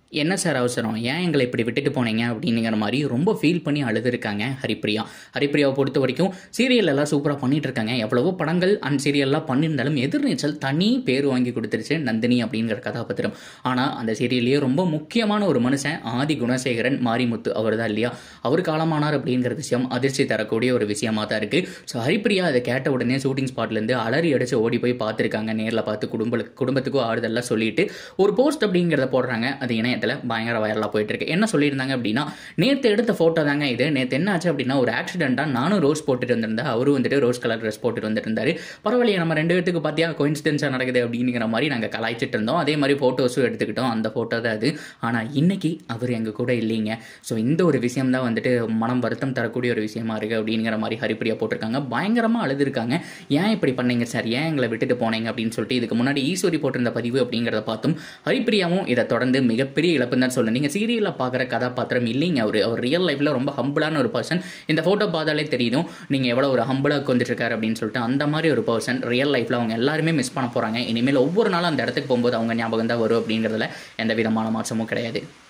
என்ன சார் அவசரம் ஏன் எங்களை இப்படி விட்டுட்டு போனீங்க அப்படிங்கிற மாதிரி ரொம்ப ஃபீல் பண்ணி அழுதுருக்காங்க ஹரிப்ரியா ஹரிப்ரியாவை பொறுத்த வரைக்கும் சீரியல் எல்லாம் சூப்பராக பண்ணிட்டு இருக்காங்க எவ்வளவோ படங்கள் அண்ட் சீரியல்லாம் பண்ணியிருந்தாலும் எதிர்நீச்சல் தனி பேர் வாங்கி கொடுத்துருச்சு நந்தினி அப்படிங்கிற கதாபாத்திரம் ஆனால் அந்த சீரியல்லையே ரொம்ப முக்கியமான ஒரு மனுஷன் ஆதி குணசேகரன் மாரிமுத்து அவர் தான் இல்லையா அவர் காலமானார் அப்படிங்கிற விஷயம் அதிர்ச்சி தரக்கூடிய ஒரு விஷயமா தான் இருக்குது ஸோ ஹரிப்ரியா அதை கேட்ட உடனே ஷூட்டிங் ஸ்பாட்லேருந்து அலறி அடிச்சு ஓடி போய் பார்த்துருக்காங்க நேரில் பார்த்து குடும்ப குடும்பத்துக்கும் ஆறுதல்லாம் சொல்லிட்டு ஒரு போஸ்ட் அப்படிங்கிறத போடுறாங்க அது இணையத்தில் பயங்கர வைரலாக போயிட்டு இருக்கு என்ன சொல்லியிருந்தாங்க அப்படின்னா நேற்று எடுத்த ஃபோட்டோ தாங்க இது நேற்று என்ன ஆச்சு அப்படின்னா ஒரு ஆக்சிடென்ட்டாக நானும் ரோஸ் போட்டுட்டு வந்திருந்தேன் அவரும் வந்துட்டு ரோஸ் கலர் ட்ரெஸ் போட்டுட்டு வந்துட்டு இருந்தாரு பரவாயில்லையே நம்ம ரெண்டு பேத்துக்கு பார்த்தியா கோயின்சிடென்ஸாக நடக்குது அப்படிங்கிற மாதிரி நாங்கள் கலாய்ச்சிட்டு இருந்தோம் அதே மாதிரி ஃபோட்டோஸும் எடுத்துக்கிட்டோம் அந்த ஃபோட்டோ தான் அது ஆனால் இன்னைக்கு அவர் எங்கள் கூட இல்லைங்க ஸோ இந்த ஒரு விஷயம் தான் வந்துட்டு மனம் வருத்தம் தரக்கூடிய ஒரு விஷயமா இருக்குது அப்படிங்கிற மாதிரி ஹரிப்பிரியா போட்டிருக்காங்க பயங்கரமாக அழுதுருக்காங்க ஏன் இப்படி பண்ணீங்க சார் ஏன் எங்களை விட்டுட்டு போனீங்க அப்படின்னு சொல்லிட்டு இதுக்கு முன்னாடி ஈஸ்வரி போட்டிருந்த பதிவு அப்படிங்கிறத பார்த்தும் ஹரிப்பிரியாவும் இதை தொடர்ந்து மிகப்பெரிய இழப்புன்னு தான் சொல்லணும் நீங்கள் சீரியலில் பார்க்குற கதாபாத்திரம் இல்லைங்க அவர் அவர் ரியல் லைஃப்பில் ரொம்ப ஹம்பிளான ஒரு பர்சன் இந்த ஃபோட்டோ பார்த்தாலே தெரியும் நீங்கள் எவ்வளோ ஒரு ஹம்பிளாக வந்துட்டு இருக்காரு அப்படின்னு சொல்லிட்டு அந்த மாதிரி ஒரு பர்சன் ரியல் லைஃப்பில் அவங்க எல்லாருமே மிஸ் பண்ண போகிறாங்க இனிமேல் ஒவ்வொரு நாளும் அந்த இடத்துக்கு போகும்போது அவங்க ஞாபகம் தான் வரும் அப்படிங்கிறதுல எந்த விதமான மாற்றமும் கிடையாது